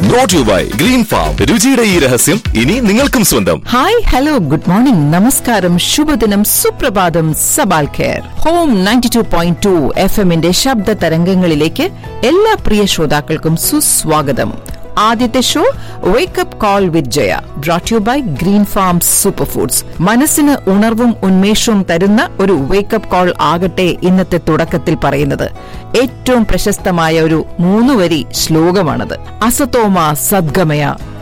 Brought you by green farm രുചിയുടെ ഈ രഹസ്യം ഇനി നിങ്ങൾക്കും സ്വന്തം ഹായ് ഹലോ ഗുഡ് മോർണിംഗ് നമസ്കാരം ശുഭദിനം സുപ്രഭാതം സബാൽ ഖേർ home ninety two point two F എമ്മിന്റെ ശബ്ദ തരംഗങ്ങളിലേക്ക് എല്ലാ പ്രിയ ശ്രോതാക്കൾക്കും സുസ്വാഗതം ആദ്യത്തെ show wake up call with Jaya brought you by green farm super foods മനസ്സിന് ഉണർവും ഉന്മേഷവും തരുന്ന ഒരു വേക്കപ്പ് കോൾ ആകട്ടെ ഇന്നത്തെ തുടക്കത്തിൽ പറയുന്നത് ഏറ്റവും പ്രശസ്തമായ ഒരു മൂന്നുവരി ശ്ലോകമാണത് അസതോമ സദ്ഗമയ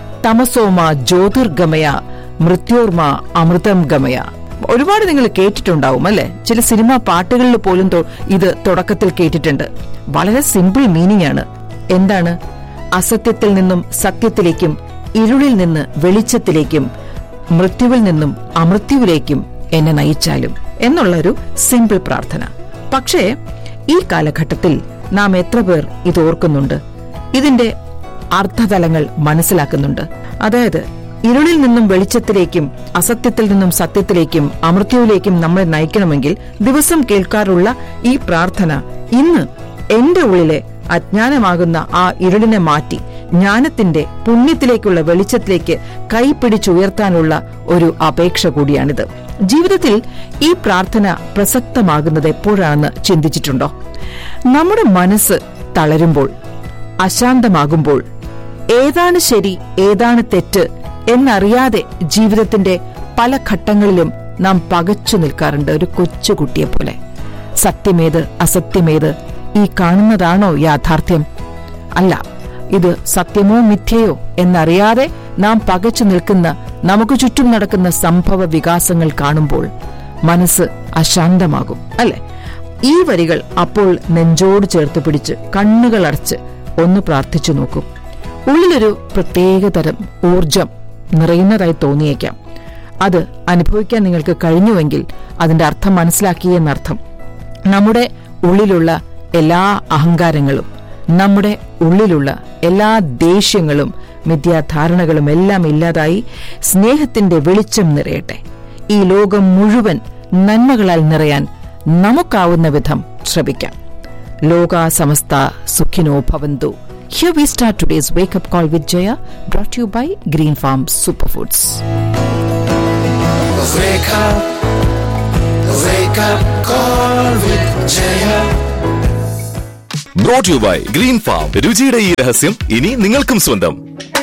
തമസോമ ജ്യോതിർഗമയ മൃത്യോർമ അമൃതം ഗമയ ഒരുപാട് നിങ്ങൾ കേട്ടിട്ടുണ്ടാവും അല്ലെ ചില സിനിമാ പാട്ടുകളിൽ പോലും തൊ- ഇത് തുടക്കത്തിൽ കേട്ടിട്ടുണ്ട് വളരെ സിമ്പിൾ മീനിങ് ആണ് എന്താണ് അസത്യത്തിൽ നിന്നും സത്യത്തിലേക്കും ഇരുളിൽ നിന്ന് വെളിച്ചത്തിലേക്കും മൃത്യുവിൽ നിന്നും അമൃത്യുവിലേക്കും എന്നെ നയിച്ചാലും എന്നുള്ളൊരു സിമ്പിൾ പ്രാർത്ഥന പക്ഷേ ഈ കാലഘട്ടത്തിൽ നാം എത്ര പേർ ഇത് ഓർക്കുന്നുണ്ട് ഇതിന്റെ അർത്ഥതലങ്ങൾ മനസ്സിലാക്കുന്നുണ്ട് അതായത് ഇരുളിൽ നിന്നും വെളിച്ചത്തിലേക്കും അസത്യത്തിൽ നിന്നും സത്യത്തിലേക്കും അമൃത്യുവിലേക്കും നമ്മളെ നയിക്കണമെങ്കിൽ ദിവസം കേൾക്കാറുള്ള ഈ പ്രാർത്ഥന ഇന്ന് എന്റെ ഉള്ളിലെ അജ്ഞാനമാകുന്ന ആ ഇരുളിനെ മാറ്റി ജ്ഞാനത്തിന്റെ പുണ്യത്തിലേക്കുള്ള വെളിച്ചത്തിലേക്ക് കൈപിടിച്ചുയർത്താനുള്ള ഒരു അപേക്ഷ കൂടിയാണിത് ജീവിതത്തിൽ ഈ പ്രാർത്ഥന പ്രസക്തമാകുന്നത് എപ്പോഴാണെന്ന് ചിന്തിച്ചിട്ടുണ്ടോ നമ്മുടെ മനസ്സ് തളരുമ്പോൾ അശാന്തമാകുമ്പോൾ ഏതാണ് ശരി ഏതാണ് തെറ്റ് എന്നറിയാതെ ജീവിതത്തിന്റെ പല ഘട്ടങ്ങളിലും നാം പകച്ചു നിൽക്കാറുണ്ട് ഒരു കൊച്ചുകുട്ടിയെ പോലെ സത്യമേത് അസത്യമേത് ഈ കാണുന്നതാണോ യാഥാർത്ഥ്യം അല്ല ഇത് സത്യമോ മിഥ്യയോ എന്നറിയാതെ നാം പകച്ചു നിൽക്കുന്ന നമുക്ക് ചുറ്റും നടക്കുന്ന സംഭവ വികാസങ്ങൾ കാണുമ്പോൾ മനസ്സ് അശാന്തമാകും അല്ലെ ഈ വരികൾ അപ്പോൾ നെഞ്ചോട് ചേർത്ത് പിടിച്ച് കണ്ണുകൾ അടച്ച് ഒന്ന് പ്രാർത്ഥിച്ചു നോക്കും ഉള്ളിലൊരു പ്രത്യേകതരം ഊർജം നിറയുന്നതായി തോന്നിയേക്കാം അത് അനുഭവിക്കാൻ നിങ്ങൾക്ക് കഴിഞ്ഞുവെങ്കിൽ അതിന്റെ അർത്ഥം മനസ്സിലാക്കിയെന്നർത്ഥം നമ്മുടെ ഉള്ളിലുള്ള എല്ലാ അഹങ്കാരങ്ങളും നമ്മുടെ ഉള്ളിലുള്ള എല്ലാ ദേഷ്യങ്ങളും മിഥ്യാധാരണകളും എല്ലാം ഇല്ലാതായി സ്നേഹത്തിന്റെ വെളിച്ചം നിറയട്ടെ ഈ ലോകം മുഴുവൻ നന്മകളാൽ നിറയാൻ നമുക്കാവുന്ന വിധം ശ്രമിക്കാം ലോക സമസ്ത സുഖിനോ ഭവന്തു Here we start today's wake up call with Jaya, brought to you by Green Farm Superfoods. Wake up, wake up, call with Jaya. Brought you by green farm രുചിയുടെ ഈ രഹസ്യം ഇനി നിങ്ങൾക്കും സ്വന്തം